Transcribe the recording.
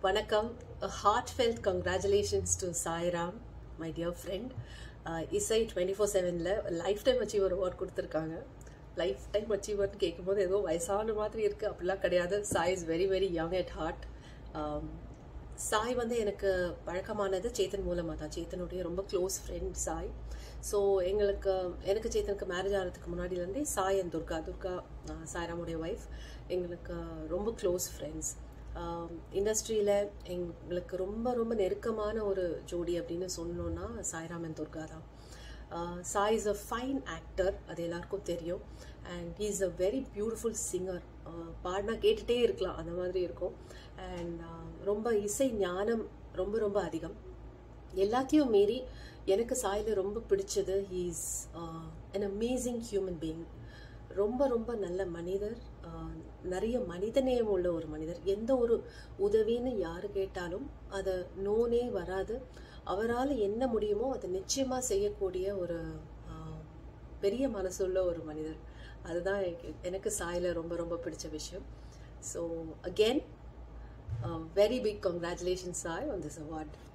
வணக்கம் heart felt congratulations to Sairam my dear friend இசை twenty four செவனில் லைஃப் டைம் அச்சீவர் அவார்ட் கொடுத்துருக்காங்க life time அச்சீவர்னு கேட்கும்போது ஏதோ வயசான மாதிரி இருக்குது அப்படிலாம் கிடையாது Sai is very very young at heart Sai வந்து எனக்கு பழக்கமானது சேத்தன் மூலமாக தான் சேத்தனுடைய ரொம்ப க்ளோஸ் ஃப்ரெண்ட் சாய் ஸோ எங்களுக்கு எனக்கு சேத்தனுக்கு மேரேஜ் ஆகிறதுக்கு முன்னாடிலேருந்தே சாய் அண்ட் துர்கா துர்கா ஆஹ் சாய்ராமுடைய ஒய்ஃப் எங்களுக்கு ரொம்ப க்ளோஸ் ஃப்ரெண்ட்ஸ் இண்டஸ்ட்ரியில் எங்களுக்கு ரொம்ப ரொம்ப நெருக்கமான ஒரு ஜோடி அப்படின்னு சொன்னோன்னா சாய்ராம் அண்ட் துர்கா தான் Sai is a fine actor அது எல்லாருக்கும் தெரியும் and he is a very beautiful singer பாடினா கேட்டுகிட்டே இருக்கலாம் அந்த மாதிரி இருக்கும் அண்ட் ரொம்ப இசை ஞானம் ரொம்ப ரொம்ப அதிகம் எல்லாத்தையும் மீறி எனக்கு சாயில் ரொம்ப பிடிச்சது he is an amazing human being ரொம்ப ரொம்ப நல்ல மனிதர் நிறைய மனிதநேயம் உள்ள ஒரு மனிதர் எந்த ஒரு உதவின்னு யாரு கேட்டாலும் அதை நோனே வராது அவரால் என்ன முடியுமோ அதை நிச்சயமாக செய்யக்கூடிய ஒரு பெரிய மனசுள்ள ஒரு மனிதர் அதுதான் எனக்கு சாயில் ரொம்ப ரொம்ப பிடிச்ச விஷயம் so again very big congratulation Sai on this award